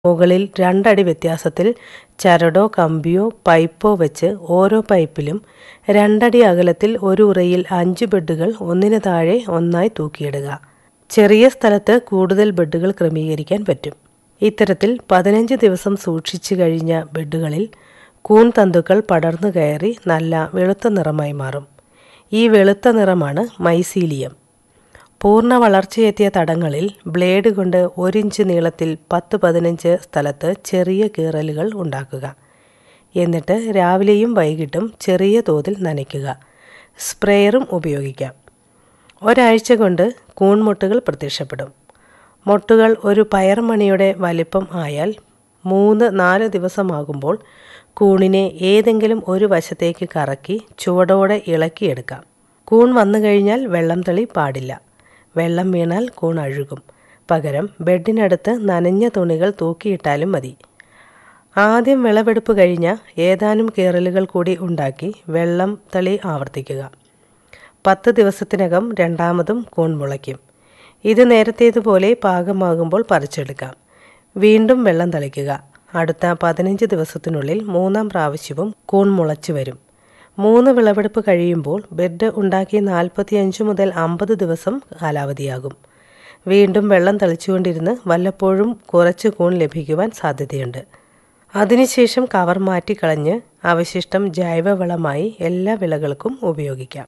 മുകളിൽ രണ്ടടി വ്യത്യാസത്തിൽ ചരടോ കമ്പിയോ പൈപ്പോ വെച്ച് ഓരോ പൈപ്പിലും രണ്ടടി അകലത്തിൽ ഒരു ഉറയിൽ അഞ്ച് ബെഡുകൾ ഒന്നിന് താഴെ ഒന്നായി തൂക്കിയിടുക ചെറിയ സ്ഥലത്ത് കൂടുതൽ ബെഡുകൾ ക്രമീകരിക്കാൻ പറ്റും ഇത്തരത്തിൽ പതിനഞ്ച് ദിവസം സൂക്ഷിച്ചു കഴിഞ്ഞ ബെഡുകളിൽ കൂൺ തന്തുക്കൾ പടർന്നു കയറി നല്ല വെളുത്ത നിറമായി മാറും ഈ വെളുത്ത നിറമാണ് മൈസീലിയം പൂർണ്ണ വളർച്ചയെത്തിയ തടങ്ങളിൽ ബ്ലേഡ് കൊണ്ട് ഒരിഞ്ച് നീളത്തിൽ പത്ത് പതിനഞ്ച് സ്ഥലത്ത് ചെറിയ കീറലുകൾ ഉണ്ടാക്കുക എന്നിട്ട് രാവിലെയും വൈകിട്ടും ചെറിയ തോതിൽ നനയ്ക്കുക സ്പ്രേയറും ഉപയോഗിക്കാം ഒരാഴ്ച കൊണ്ട് കൂൺമുട്ടുകൾ പ്രത്യക്ഷപ്പെടും മൊട്ടുകൾ ഒരു പയർമണിയുടെ വലിപ്പം ആയാൽ മൂന്ന് നാല് ദിവസമാകുമ്പോൾ കൂണിനെ ഏതെങ്കിലും ഒരു വശത്തേക്ക് കറക്കി ചുവടോടെ ഇളക്കിയെടുക്കാം കൂൺ വന്നു കഴിഞ്ഞാൽ വെള്ളം തെളി പാടില്ല വെള്ളം വീണാൽ കൂൺ അഴുകും പകരം ബെഡിനടുത്ത് നനഞ്ഞ തുണികൾ തൂക്കിയിട്ടാലും മതി ആദ്യം വിളവെടുപ്പ് കഴിഞ്ഞ ഏതാനും കീറലുകൾ കൂടി ഉണ്ടാക്കി വെള്ളം തളി ആവർത്തിക്കുക പത്ത് ദിവസത്തിനകം രണ്ടാമതും കൂൺ മുളയ്ക്കും ഇത് നേരത്തേതുപോലെ പാകമാകുമ്പോൾ പറിച്ചെടുക്കാം വീണ്ടും വെള്ളം തളിക്കുക അടുത്ത പതിനഞ്ച് ദിവസത്തിനുള്ളിൽ മൂന്നാം പ്രാവശ്യവും കൂൺ മുളച്ചു വരും മൂന്ന് വിളവെടുപ്പ് കഴിയുമ്പോൾ ബെഡ് ഉണ്ടാക്കി നാൽപ്പത്തിയഞ്ച് മുതൽ അമ്പത് ദിവസം കാലാവധിയാകും വീണ്ടും വെള്ളം തളിച്ചുകൊണ്ടിരുന്ന് വല്ലപ്പോഴും കുറച്ച് കൂൺ ലഭിക്കുവാൻ സാധ്യതയുണ്ട് അതിനുശേഷം കവർ മാറ്റിക്കളഞ്ഞ് അവശിഷ്ടം ജൈവവളമായി എല്ലാ വിളകൾക്കും ഉപയോഗിക്കാം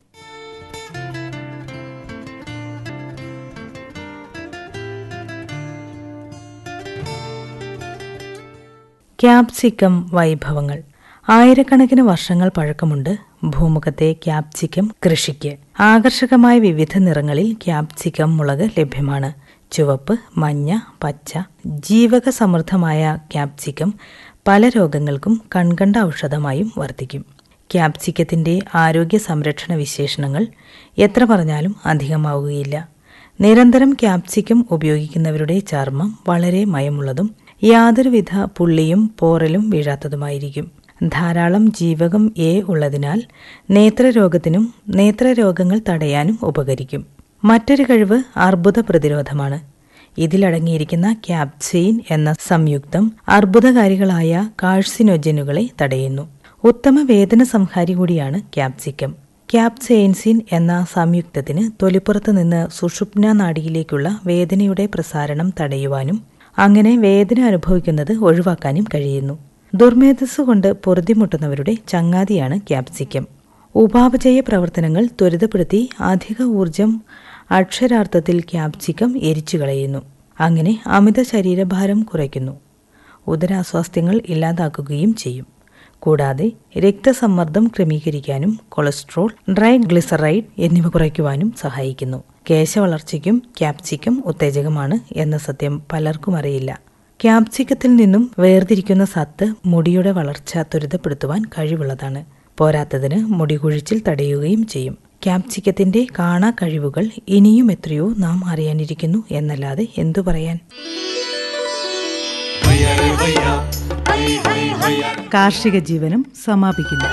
ക്യാപ്സിക്കം വൈഭവങ്ങൾ ആയിരക്കണക്കിന് വർഷങ്ങൾ പഴക്കമുണ്ട് ഭൂമുഖത്തെ ക്യാപ്സിക്കം കൃഷിക്ക് ആകർഷകമായ വിവിധ നിറങ്ങളിൽ ക്യാപ്സിക്കം മുളക് ലഭ്യമാണ് ചുവപ്പ് മഞ്ഞ പച്ച ജീവക സമൃദ്ധമായ ക്യാപ്സിക്കം പല രോഗങ്ങൾക്കും കൺകണ്ട ഔഷധമായും വർത്തിക്കും ക്യാപ്സിക്കത്തിന്റെ ആരോഗ്യ സംരക്ഷണ വിശേഷണങ്ങൾ എത്ര പറഞ്ഞാലും അധികമാവുകയില്ല നിരന്തരം ക്യാപ്സിക്കം ഉപയോഗിക്കുന്നവരുടെ ചർമ്മം വളരെ മയമുള്ളതും യാതൊരുവിധ പുള്ളിയും പോറലും വീഴാത്തതുമായിരിക്കും ധാരാളം ജീവകം എ ഉള്ളതിനാൽ നേത്രരോഗത്തിനും നേത്രരോഗങ്ങൾ തടയാനും ഉപകരിക്കും മറ്റൊരു കഴിവ് അർബുദ പ്രതിരോധമാണ് ഇതിലടങ്ങിയിരിക്കുന്ന ക്യാപ്സെയിൻ എന്ന സംയുക്തം അർബുദകാരികളായ കാഴ്സിനോജനുകളെ തടയുന്നു ഉത്തമ വേദന സംഹാരി കൂടിയാണ് ക്യാപ്സിക്കം ക്യാപ്സെയിൻസിൻ എന്ന സംയുക്തത്തിന് തൊലിപ്പുറത്ത് നിന്ന് സുഷുപ്ന നാഡിയിലേക്കുള്ള വേദനയുടെ പ്രസാരണം തടയുവാനും അങ്ങനെ വേദന അനുഭവിക്കുന്നത് ഒഴിവാക്കാനും കഴിയുന്നു ദുർമേധസ് കൊണ്ട് പൊറുതിമുട്ടുന്നവരുടെ ചങ്ങാതിയാണ് ക്യാപ്സിക്കം ഉപാപചയ പ്രവർത്തനങ്ങൾ ത്വരിതപ്പെടുത്തി അധിക ഊർജം അക്ഷരാർത്ഥത്തിൽ ക്യാപ്സിക്കം എരിച്ചു കളയുന്നു അങ്ങനെ അമിത ശരീരഭാരം കുറയ്ക്കുന്നു ഉദരാസ്വാസ്ഥ്യങ്ങൾ ഇല്ലാതാക്കുകയും ചെയ്യും കൂടാതെ രക്തസമ്മർദ്ദം ക്രമീകരിക്കാനും കൊളസ്ട്രോൾ ഡ്രൈ ഗ്ലിസറൈഡ് എന്നിവ കുറയ്ക്കുവാനും സഹായിക്കുന്നു കേശവളർച്ചയ്ക്കും ക്യാപ്സിക്കം ഉത്തേജകമാണ് എന്ന സത്യം പലർക്കും അറിയില്ല ക്യാപ്സിക്കത്തിൽ നിന്നും വേർതിരിക്കുന്ന സത്ത് മുടിയുടെ വളർച്ച ത്വരിതപ്പെടുത്തുവാൻ കഴിവുള്ളതാണ് പോരാത്തതിന് മുടി കുഴിച്ചിൽ തടയുകയും ചെയ്യും ക്യാപ്സിക്കത്തിന്റെ കാണാ കഴിവുകൾ ഇനിയും എത്രയോ നാം അറിയാനിരിക്കുന്നു എന്നല്ലാതെ എന്തു പറയാൻ കാർഷിക ജീവനം സമാപിക്കുന്നു